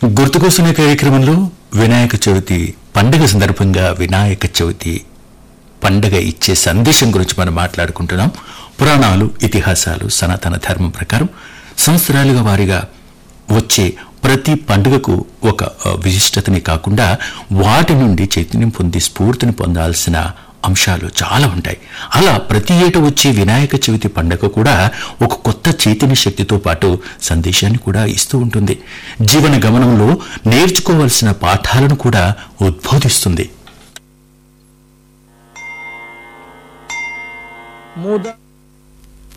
గుర్తుకొస్తున్న కార్యక్రమంలో వినాయక చవితి పండుగ సందర్భంగా వినాయక చవితి పండగ ఇచ్చే సందేశం గురించి మనం మాట్లాడుకుంటున్నాం పురాణాలు ఇతిహాసాలు సనాతన ధర్మం ప్రకారం సంవత్సరాలుగా వారిగా వచ్చే ప్రతి పండుగకు ఒక ఆ, విశిష్టతని కాకుండా వాటి నుండి చైతన్యం పొంది స్ఫూర్తిని పొందాల్సిన అంశాలు చాలా ఉంటాయి అలా ప్రతి ఏటా వచ్చే వినాయక చవితి పండుగ కూడా ఒక కొత్త చైతన్య శక్తితో పాటు సందేశాన్ని కూడా ఇస్తూ ఉంటుంది జీవన గమనంలో నేర్చుకోవాల్సిన పాఠాలను కూడా ఉద్బోధిస్తుంది ముద